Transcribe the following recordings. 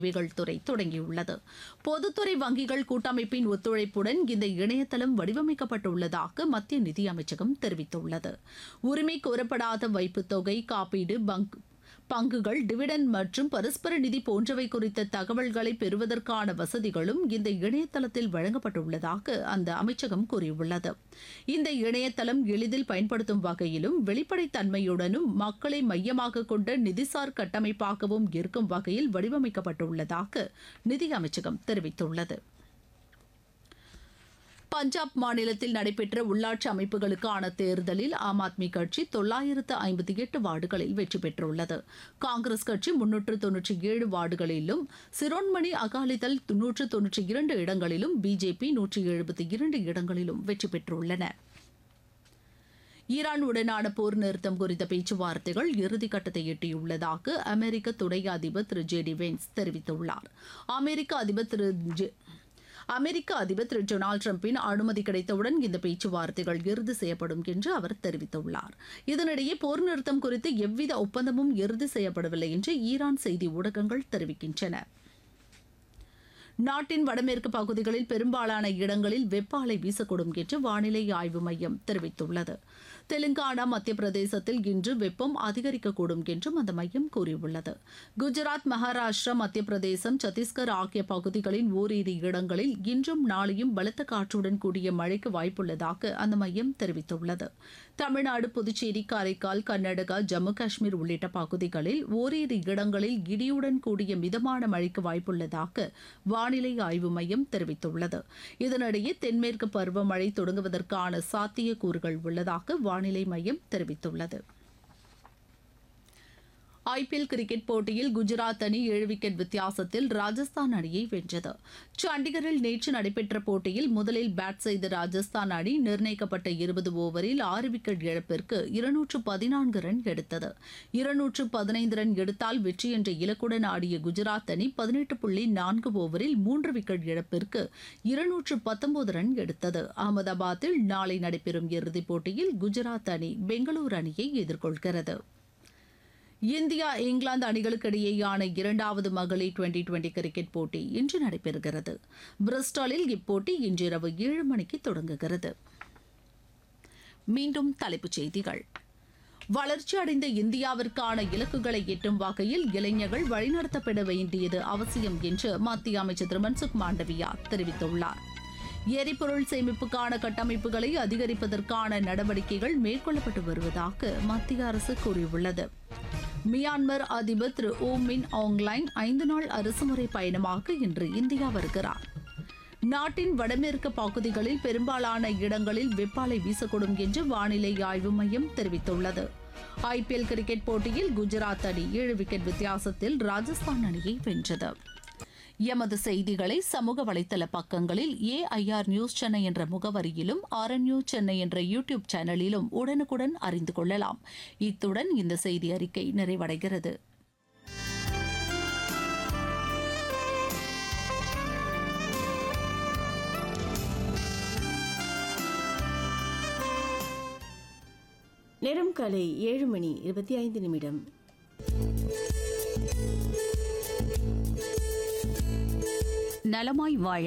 சேவைகள் துறை தொடங்கியுள்ளது பொதுத்துறை வங்கிகள் கூட்டமைப்பின் ஒத்துழைப்புடன் இந்த இணையதளம் வடிவமைக்கப்பட்டுள்ளதாக மத்திய நிதியமைச்சகம் தெரிவித்துள்ளது உரிமை கோரப்படாத வைப்புத் தொகை காப்பீடு பங்க் பங்குகள் டிவிடெண்ட் மற்றும் பரஸ்பர நிதி போன்றவை குறித்த தகவல்களை பெறுவதற்கான வசதிகளும் இந்த இணையதளத்தில் வழங்கப்பட்டுள்ளதாக அந்த அமைச்சகம் கூறியுள்ளது இந்த இணையதளம் எளிதில் பயன்படுத்தும் வகையிலும் வெளிப்படைத்தன்மையுடனும் மக்களை மையமாக கொண்ட நிதிசார் கட்டமைப்பாகவும் இருக்கும் வகையில் வடிவமைக்கப்பட்டுள்ளதாக நிதி அமைச்சகம் தெரிவித்துள்ளது பஞ்சாப் மாநிலத்தில் நடைபெற்ற உள்ளாட்சி அமைப்புகளுக்கான தேர்தலில் ஆம் ஆத்மி கட்சி தொள்ளாயிரத்து ஐம்பத்தி எட்டு வார்டுகளில் வெற்றி பெற்றுள்ளது காங்கிரஸ் கட்சி முன்னூற்று தொன்னூற்றி ஏழு வார்டுகளிலும் சிரோன்மணி அகாலிதள் நூற்று தொன்னூற்றி இரண்டு இடங்களிலும் பிஜேபி நூற்றி எழுபத்தி இரண்டு இடங்களிலும் வெற்றி பெற்றுள்ளன ஈரான் உடனான போர் நிறுத்தம் குறித்த பேச்சுவார்த்தைகள் இறுதிக்கட்டத்தை எட்டியுள்ளதாக அமெரிக்க துணை அதிபர் திரு ஜே டி வென்ஸ் தெரிவித்துள்ளார் அமெரிக்க அதிபர் திரு ஜெ- அமெரிக்க அதிபர் திரு டொனால்டு டிரம்பின் அனுமதி கிடைத்தவுடன் இந்த பேச்சுவார்த்தைகள் இறுதி செய்யப்படும் என்று அவர் தெரிவித்துள்ளார் இதனிடையே போர் நிறுத்தம் குறித்து எவ்வித ஒப்பந்தமும் இறுதி செய்யப்படவில்லை என்று ஈரான் செய்தி ஊடகங்கள் தெரிவிக்கின்றன நாட்டின் வடமேற்கு பகுதிகளில் பெரும்பாலான இடங்களில் வெப்ப அலை வீசக்கூடும் என்று வானிலை ஆய்வு மையம் தெரிவித்துள்ளது தெலுங்கானா மத்திய பிரதேசத்தில் இன்று வெப்பம் அதிகரிக்கக்கூடும் என்றும் அந்த மையம் கூறியுள்ளது குஜராத் மகாராஷ்டிரா மத்திய பிரதேசம் சத்தீஸ்கர் ஆகிய பகுதிகளின் ஓரிரு இடங்களில் இன்றும் நாளையும் பலத்த காற்றுடன் கூடிய மழைக்கு வாய்ப்புள்ளதாக அந்த மையம் தெரிவித்துள்ளது தமிழ்நாடு புதுச்சேரி காரைக்கால் கர்நாடகா ஜம்மு காஷ்மீர் உள்ளிட்ட பகுதிகளில் ஓரிரு இடங்களில் இடியுடன் கூடிய மிதமான மழைக்கு வாய்ப்புள்ளதாக வானிலை ஆய்வு மையம் தெரிவித்துள்ளது இதனிடையே தென்மேற்கு பருவமழை தொடங்குவதற்கான சாத்தியக்கூறுகள் உள்ளதாக வானிலை மையம் தெரிவித்துள்ளது ஐபிஎல் கிரிக்கெட் போட்டியில் குஜராத் அணி ஏழு விக்கெட் வித்தியாசத்தில் ராஜஸ்தான் அணியை வென்றது சண்டிகரில் நேற்று நடைபெற்ற போட்டியில் முதலில் பேட் செய்த ராஜஸ்தான் அணி நிர்ணயிக்கப்பட்ட இருபது ஓவரில் ஆறு விக்கெட் இழப்பிற்கு இருநூற்று பதினான்கு ரன் எடுத்தது இருநூற்று பதினைந்து ரன் எடுத்தால் வெற்றி என்ற இலக்குடன் ஆடிய குஜராத் அணி பதினெட்டு புள்ளி நான்கு ஓவரில் மூன்று விக்கெட் இழப்பிற்கு இருநூற்று பத்தொன்பது ரன் எடுத்தது அகமதாபாத்தில் நாளை நடைபெறும் இறுதிப் போட்டியில் குஜராத் அணி பெங்களூரு அணியை எதிர்கொள்கிறது இந்தியா இங்கிலாந்து அணிகளுக்கு இடையேயான இரண்டாவது மகளிர் டுவெண்டி டுவெண்டி கிரிக்கெட் போட்டி இன்று நடைபெறுகிறது பிரிஸ்டாலில் இப்போட்டி இன்றிரவு ஏழு மணிக்கு தொடங்குகிறது மீண்டும் தலைப்புச் செய்திகள் வளர்ச்சியடைந்த இந்தியாவிற்கான இலக்குகளை எட்டும் வகையில் இளைஞர்கள் வழிநடத்தப்பட வேண்டியது அவசியம் என்று மத்திய அமைச்சர் திரு மன்சுக் மாண்டவியா தெரிவித்துள்ளார் எரிபொருள் சேமிப்புக்கான கட்டமைப்புகளை அதிகரிப்பதற்கான நடவடிக்கைகள் மேற்கொள்ளப்பட்டு வருவதாக மத்திய அரசு கூறியுள்ளது மியான்மர் அதிபர் திரு ஓ மின் ஆங்லைன் ஐந்து நாள் அரசுமுறை பயணமாக இன்று இந்தியா வருகிறார் நாட்டின் வடமேற்கு பகுதிகளில் பெரும்பாலான இடங்களில் வெப்பாலை வீசக்கூடும் என்று வானிலை ஆய்வு மையம் தெரிவித்துள்ளது ஐபிஎல் கிரிக்கெட் போட்டியில் குஜராத் அணி ஏழு விக்கெட் வித்தியாசத்தில் ராஜஸ்தான் அணியை வென்றது எமது செய்திகளை சமூக வலைதள பக்கங்களில் ஏஐஆர் நியூஸ் சென்னை என்ற முகவரியிலும் ஆர்என்யூ சென்னை என்ற யூடியூப் சேனலிலும் உடனுக்குடன் அறிந்து கொள்ளலாம் இத்துடன் இந்த செய்தி அறிக்கை நிறைவடைகிறது நேரம் காலை ஏழு மணி இருபத்தி ஐந்து நிமிடம் நலமாய் வாழ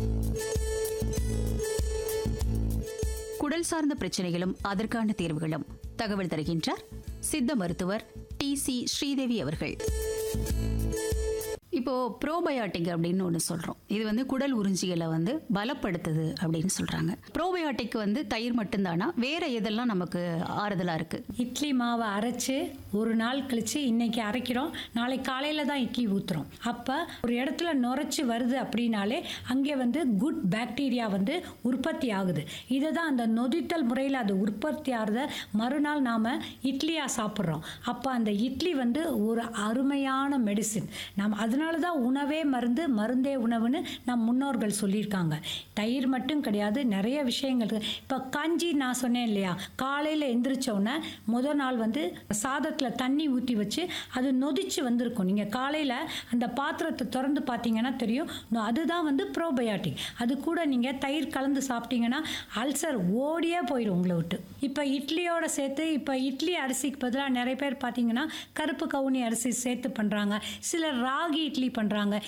குடல் சார்ந்த பிரச்சனைகளும் அதற்கான தீர்வுகளும் தகவல் தருகின்றார் சித்த மருத்துவர் டி சி ஸ்ரீதேவி அவர்கள் இப்போ ப்ரோபயாட்டிக் அப்படின்னு ஒன்று சொல்கிறோம் இது வந்து குடல் உறிஞ்சிகளை வந்து பலப்படுத்துது அப்படின்னு சொல்கிறாங்க ப்ரோபயாட்டிக் வந்து தயிர் மட்டும்தானா வேற எதெல்லாம் நமக்கு ஆறுதலாக இருக்குது இட்லி மாவை அரைச்சு ஒரு நாள் கழிச்சு இன்னைக்கு அரைக்கிறோம் நாளைக்கு காலையில் தான் இட்லி ஊற்றுறோம் அப்போ ஒரு இடத்துல நுரைச்சி வருது அப்படின்னாலே அங்கே வந்து குட் பாக்டீரியா வந்து உற்பத்தி ஆகுது இதை தான் அந்த நொதித்தல் முறையில் அது உற்பத்தி ஆகிறத மறுநாள் நாம் இட்லியாக சாப்பிட்றோம் அப்போ அந்த இட்லி வந்து ஒரு அருமையான மெடிசின் நாம் அதனால தான் உணவே மருந்து மருந்தே உணவுன்னு நம் முன்னோர்கள் சொல்லியிருக்காங்க தயிர் மட்டும் கிடையாது நிறைய விஷயங்கள் இருக்கு இப்போ கஞ்சி நான் சொன்னேன் இல்லையா காலையில் எந்திரிச்ச உடனே முத நாள் வந்து சாதத்தில் தண்ணி ஊற்றி வச்சு அது நொதிச்சு வந்திருக்கும் நீங்கள் காலையில் அந்த பாத்திரத்தை திறந்து பார்த்தீங்கன்னா தெரியும் நொ- அதுதான் வந்து ப்ரோபயாட்டிக் அது கூட நீங்கள் தயிர் கலந்து சாப்பிட்டீங்கன்னா அல்சர் ஓடியே போயிடும் உங்களை விட்டு இப்போ இட்லியோட சேர்த்து இப்போ இட்லி அரிசிக்கு பதிலாக நிறைய பேர் பார்த்தீங்கன்னா கருப்பு கவுனி அரிசி சேர்த்து பண்ணுறாங்க சிலர் ராகி இட்லி பண்ணுறாங்க